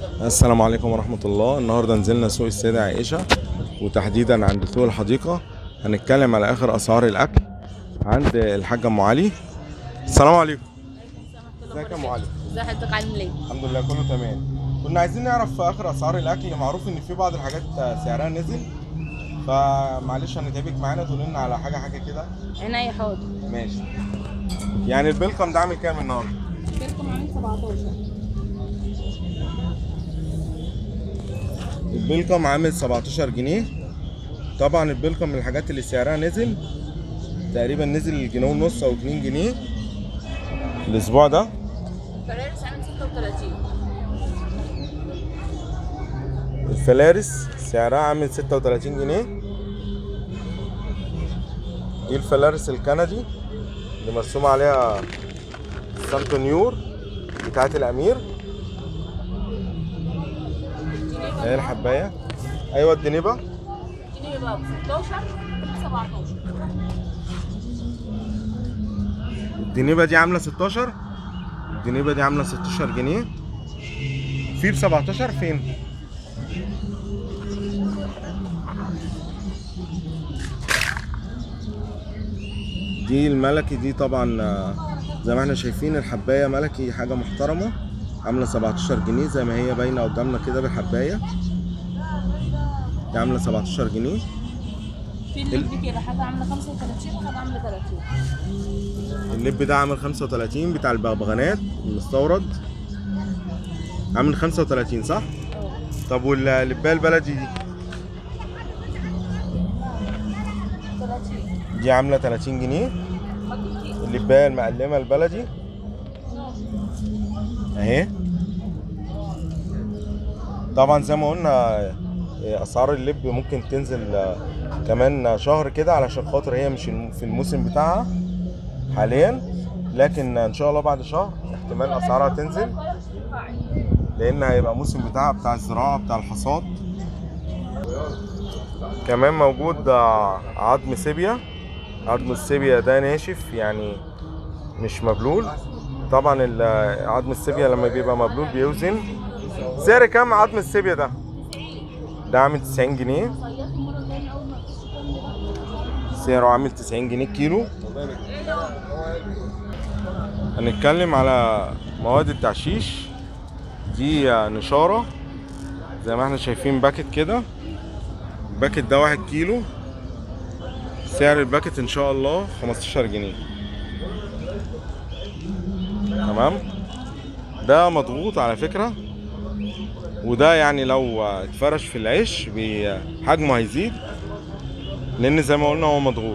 السلام عليكم ورحمة الله النهاردة نزلنا سوق السيدة عائشة وتحديدا عند سوق الحديقة هنتكلم على آخر أسعار الأكل عند الحاج أم علي السلام عليكم ازيك يا أم علي ازي حضرتك عامل ايه؟ الحمد لله كله تمام كنا عايزين نعرف في آخر أسعار الأكل معروف إن في بعض الحاجات سعرها نزل فمعلش هنتعبك معانا تقول لنا على حاجة حاجة كده عينيا حاضر ماشي يعني البلكم ده عامل كام النهارده؟ كلكم عامل 17 البلكم عامل 17 جنيه طبعا البلكم من الحاجات اللي سعرها نزل تقريبا نزل جنيه ونص او 2 جنيه الاسبوع ده فرارس عامل 36 الفلارس سعرها عامل 36 جنيه دي الفلارس الكندي اللي مرسوم عليها سانتونيور بتاعت الامير اهي الحبايه ايوه الدنيبه جنيه بقى ب 16 ب 17 الدنيبه دي عامله 16 الدنيبه دي عامله 16 جنيه في ب 17 فين دي الملكي دي طبعا آه، زي ما احنا شايفين الحبايه ملكي حاجه محترمه عامله 17 جنيه زي ما هي باينه قدامنا كده بالحبايه دي عامله 17 جنيه في اللب كده حاجه عامله 35 وحاجه عامله 30 اللب ده عامل 35 بتاع البغبغانات المستورد عامل 35 صح؟ اه طب واللبايه البلدي دي 30 دي عامله 30 جنيه حط كتير اللبايه المقلمه البلدي اهي طبعا زي ما قلنا اسعار اللب ممكن تنزل آه، كمان شهر كده علشان خاطر هي مش الم- في الموسم بتاعها حاليا لكن ان شاء الله بعد شهر احتمال اسعارها تنزل لان هيبقى موسم بتاعها بتاع الزراعه بتاع الحصاد كمان موجود آه، عظم سيبيا عظم السيبيا ده ناشف يعني مش مبلول طبعا ال- عظم السيبيا لما بيبقى مبلول بيوزن سعر كام عظم السيبيا ده ده عامل 90 جنيه صيفت المره الجايه اول ما تخش سعره عامل 90 جنيه كيلو هنتكلم على مواد التعشيش دي نشارة زي ما احنا شايفين باكت كده الباكت ده واحد كيلو سعر الباكت ان شاء الله 15 جنيه تمام ده مضغوط على فكرة وده يعني لو اتفرش في العيش بي- حجمه هيزيد لان زي ما قلنا هو مضغوط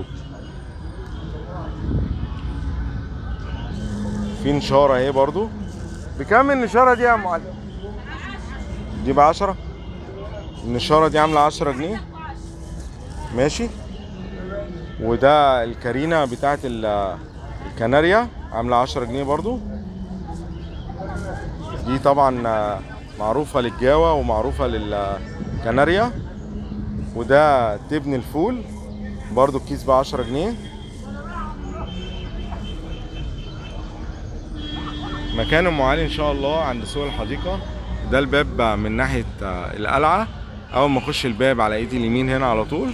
في نشارة اهي برضو بكام النشارة دي يا معلم؟ دي بعشرة النشارة دي عاملة عشرة جنيه ماشي وده الكارينا بتاعت ال- الكناريا عاملة عشرة جنيه برضو دي طبعا آه، معروفة للجاوة ومعروفة للكناريا وده تبن الفول برضو الكيس بعشرة جنيه مكان ام علي ان شاء الله عند سوق الحديقه ده الباب من ناحيه آه، القلعه اول ما اخش الباب على ايدي اليمين هنا على طول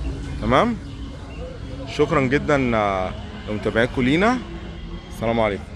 تمام شكرا جدا آه، لمتابعتكم لينا السلام عليكم